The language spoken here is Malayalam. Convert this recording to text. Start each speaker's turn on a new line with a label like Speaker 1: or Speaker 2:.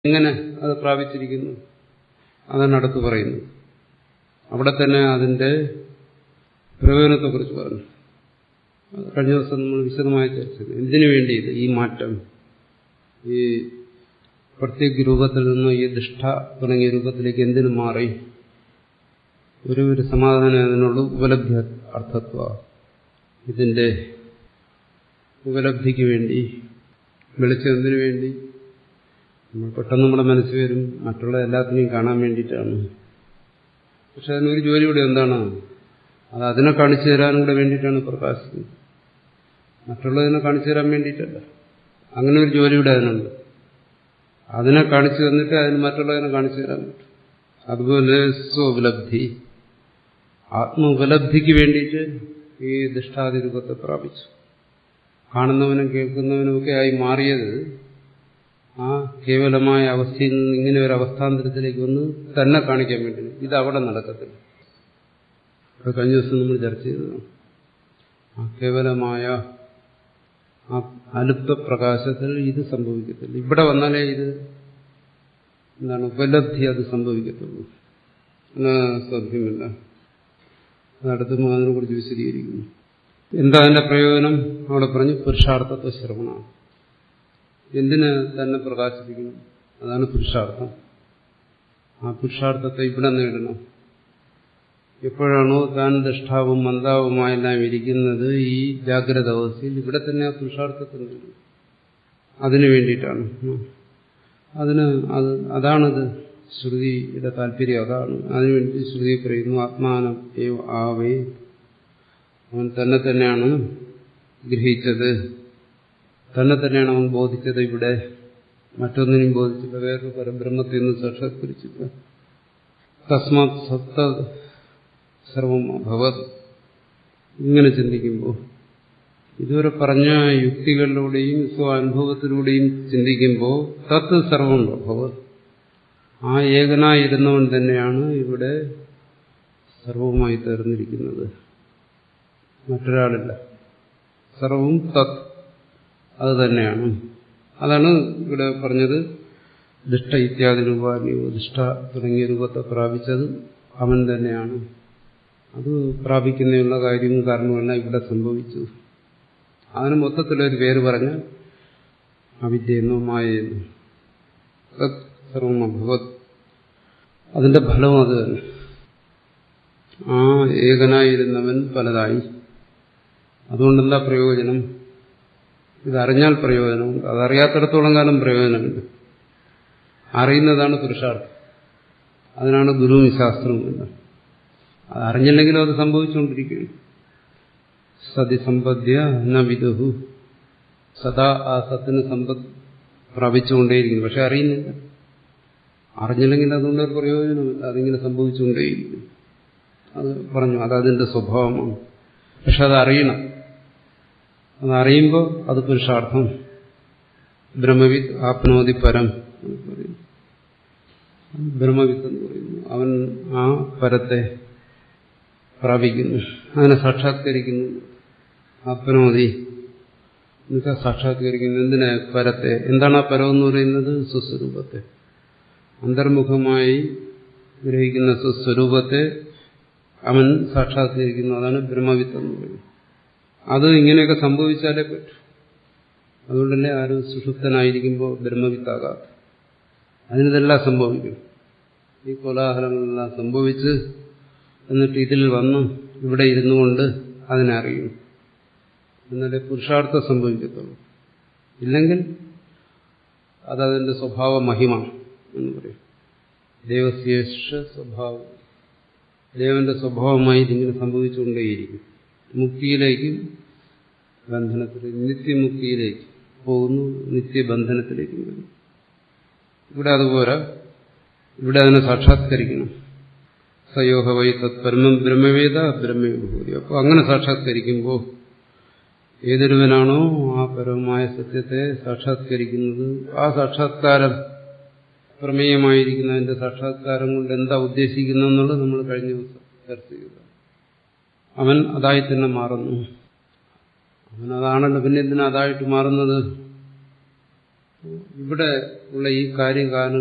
Speaker 1: എങ്ങനെ അത് പ്രാപിച്ചിരിക്കുന്നു അതാണ് അടുത്ത് പറയുന്നത് അവിടെ തന്നെ അതിന്റെ പ്രയോജനത്തെക്കുറിച്ച് പറഞ്ഞു അത് കഴിഞ്ഞ ദിവസം നമ്മൾ വിശദമായി ചർച്ച ചെയ്തു എന്തിനു വേണ്ടി ഇത് ഈ മാറ്റം ഈ പ്രത്യേക രൂപത്തിൽ നിന്ന് ഈ ദുഷ്ട തുടങ്ങിയ രൂപത്തിലേക്ക് എന്തിനു മാറി ഒരു ഒരു സമാധാനം അതിനുള്ളൂ ഉപലബ്ധി അർത്ഥത്വ ഇതിന്റെ ഉപലബ്ധിക്ക് വേണ്ടി വെളിച്ചെന്തിനു വേണ്ടി നമ്മൾ പെട്ടെന്ന് നമ്മുടെ മനസ്സിൽ വരും മറ്റുള്ള എല്ലാത്തിനെയും കാണാൻ വേണ്ടിയിട്ടാണ് പക്ഷെ അതിനൊരു ജോലി കൂടെ എന്താണ് അത് അതിനെ കാണിച്ചു തരാനും കൂടെ വേണ്ടിയിട്ടാണ് പ്രകാശിക്കുന്നത് മറ്റുള്ളതിനെ കാണിച്ചു തരാൻ വേണ്ടിയിട്ടല്ല അങ്ങനെ ഒരു ജോലി കൂടെ അതിനുണ്ട് അതിനെ കാണിച്ചു തന്നിട്ട് അതിന് മറ്റുള്ളതിനെ കാണിച്ചു തരാൻ പറ്റും അതുപോലെ സ്വോപലബ്ധി ആത്മ ഉപലബ്ധിക്ക് വേണ്ടിയിട്ട് ഈ ദുഷ്ടാതി രൂപത്തെ പ്രാപിച്ചു കാണുന്നവനും കേൾക്കുന്നവനും ഒക്കെ ആയി മാറിയത് ആ കേവലമായ അവസ്ഥയിൽ നിന്ന് ഇങ്ങനെ ഒരു അവസ്ഥാന്തരത്തിലേക്ക് വന്ന് തന്നെ കാണിക്കാൻ വേണ്ടി ഇത് അവിടെ നടക്കത്തില്ല അത് കഴിഞ്ഞ ദിവസം നമ്മൾ ചർച്ച ചെയ്തതാണ് ആ കേവലമായ ആ അലുപ്ത പ്രകാശത്തിൽ ഇത് സംഭവിക്കത്തില്ല ഇവിടെ വന്നാലേ ഇത് എന്താണ് ഉപലബ്ധി അത് സംഭവിക്കത്തുള്ളൂ സാധ്യമല്ല അതടുത്ത് അതിനെ കുറിച്ച് വിശദീകരിക്കുന്നു എന്താ അതിന്റെ പ്രയോജനം അവിടെ പറഞ്ഞു പുരുഷാർത്ഥത്വ ശ്രവണമാണ് എന്തിന് തന്നെ പ്രകാശിപ്പിക്കണം അതാണ് പുരുഷാർത്ഥം ആ പുരുഷാർത്ഥത്തെ ഇവിടെ നേടണം എപ്പോഴാണോ താൻ ദഷ്ടാവും മന്ദാവുമായെല്ലാം ഇരിക്കുന്നത് ഈ ജാഗ്രത അവസ്ഥയിൽ ഇവിടെ തന്നെ ആ പുരുഷാർത്ഥത്തെ നേടും അതിനു വേണ്ടിയിട്ടാണ് അതിന് അത് അതാണത് ശ്രുതിയുടെ താല്പര്യം അതാണ് അതിനുവേണ്ടി ശ്രുതി പറയുന്നു ആത്മാനം ഏവ ആവേ അവൻ തന്നെ തന്നെയാണ് ഗ്രഹിച്ചത് തന്നെ തന്നെയാണ് അവൻ ബോധിച്ചത് ഇവിടെ മറ്റൊന്നിനും ബോധിച്ചില്ല വേറൊരു പരബ്രഹ്മത്തിൽ നിന്ന് സാക്ഷാത്കരിച്ചില്ല തസ്മാത് സത്ത സർവം അഭവത് ഇങ്ങനെ ചിന്തിക്കുമ്പോൾ ഇതുവരെ പറഞ്ഞ യുക്തികളിലൂടെയും സ്വാനുഭവത്തിലൂടെയും ചിന്തിക്കുമ്പോൾ തത്ത് സർവം അഭവത് ആ ഏകനായിരുന്നവൻ തന്നെയാണ് ഇവിടെ സർവവുമായി തീർന്നിരിക്കുന്നത് മറ്റൊരാളില്ല സർവവും തത് അത് തന്നെയാണ് അതാണ് ഇവിടെ പറഞ്ഞത് ദുഷ്ട ഇത്യാദി രൂപാന്യോ ദുഷ്ട തുടങ്ങിയ രൂപത്തെ പ്രാപിച്ചത് അവൻ തന്നെയാണ് അത് പ്രാപിക്കുന്നതിനുള്ള കാര്യവും കാരണവുമെല്ലാം ഇവിടെ സംഭവിച്ചു അതിന് മൊത്തത്തിലൊരു പേര് പറഞ്ഞ് അവിദ്യയെന്നോ മായയെന്നോ സർവമഭവത് അതിന്റെ ഫലവും അത് തന്നെ ആ ഏകനായിരുന്നവൻ പലതായി അതുകൊണ്ടെന്താ പ്രയോജനം ഇതറിഞ്ഞാൽ പ്രയോജനമുണ്ട് അതറിയാത്തിടത്തോളം കാലം പ്രയോജനമുണ്ട് അറിയുന്നതാണ് പുരുഷാർത്ഥം അതിനാണ് ഗുരുവും ശാസ്ത്രവും എല്ലാം അത് അറിഞ്ഞില്ലെങ്കിലും അത് സംഭവിച്ചുകൊണ്ടിരിക്കുകയാണ് സതി സമ്പദ്യ ന വിദുഹു സദാ ആ സത്തിന് സമ്പത്ത് പ്രാപിച്ചുകൊണ്ടേയിരിക്കുന്നു പക്ഷെ അറിയുന്നില്ല അറിഞ്ഞില്ലെങ്കിൽ അതുകൊണ്ട് ഒരു പ്രയോജനമില്ല അതിങ്ങനെ സംഭവിച്ചുകൊണ്ടേയിരിക്കുന്നു അത് പറഞ്ഞു അതതിന്റെ സ്വഭാവമാണ് പക്ഷെ അത് അറിയണം അതറിയുമ്പോൾ അത് പുരുഷാർത്ഥം ബ്രഹ്മവിത്ത് ആപ്നോതി പരം ബ്രഹ്മവിത്ത് എന്ന് പറയുന്നു അവൻ ആ പരത്തെ പ്രാപിക്കുന്നു അതിനെ സാക്ഷാത്കരിക്കുന്നു ആപ്നോതി എന്നുവെച്ചാൽ സാക്ഷാത്കരിക്കുന്നു എന്തിനെ പരത്തെ എന്താണ് ആ പരം എന്ന് പറയുന്നത് സ്വസ്വരൂപത്തെ അന്തർമുഖമായി ഗ്രഹിക്കുന്ന സ്വസ്വരൂപത്തെ അവൻ സാക്ഷാത്കരിക്കുന്നു അതാണ് ബ്രഹ്മവിത്ത് എന്ന് പറയുന്നത് അത് ഇങ്ങനെയൊക്കെ സംഭവിച്ചാലേ പറ്റൂ അതുകൊണ്ടല്ലേ ആരും സുഷുപ്തനായിരിക്കുമ്പോൾ ബ്രഹ്മവിത്താകാത്ത അതിനിതെല്ലാം സംഭവിക്കും ഈ കോലാഹലങ്ങളെല്ലാം സംഭവിച്ച് എന്നിട്ട് ഇതിൽ വന്ന് ഇവിടെ ഇരുന്നു കൊണ്ട് അതിനെ അറിയും എന്നാലേ പുരുഷാർത്ഥം സംഭവിക്കത്തുള്ളൂ ഇല്ലെങ്കിൽ അതതിന്റെ സ്വഭാവ മഹിമ എന്ന് പറയും ദേവശേഷ സ്വഭാവം ദേവന്റെ സ്വഭാവമായി ഇതിങ്ങനെ സംഭവിച്ചുകൊണ്ടേയിരിക്കും മുക്തിയിലേക്കും ബന്ധനത്തിലേക്ക് നിത്യമുക്തിയിലേക്ക് പോകുന്നു നിത്യബന്ധനത്തിലേക്ക് വരുന്നു ഇവിടെ അതുപോലെ ഇവിടെ അതിനെ സാക്ഷാത്കരിക്കണം സയോഹ വൈ തത്പരമം ബ്രഹ്മവേദ ബ്രഹ്മവിഭൂതി അപ്പോൾ അങ്ങനെ സാക്ഷാത്കരിക്കുമ്പോൾ ഏതൊരുവനാണോ ആ പരമമായ സത്യത്തെ സാക്ഷാത്കരിക്കുന്നത് ആ സാക്ഷാത്കാരം പ്രമേയമായിരിക്കുന്നതിന്റെ സാക്ഷാത്കാരം കൊണ്ട് എന്താ ഉദ്ദേശിക്കുന്നത് എന്നുള്ളത് നമ്മൾ കഴിഞ്ഞ ദിവസം ചർച്ച ചെയ്തത് അവൻ അതായി തന്നെ മാറുന്നു അവൻ അതാണല്ലോ പിന്നെ എന്തിനാ അതായിട്ട് മാറുന്നത് ഇവിടെ ഉള്ള ഈ കാര്യകാരണ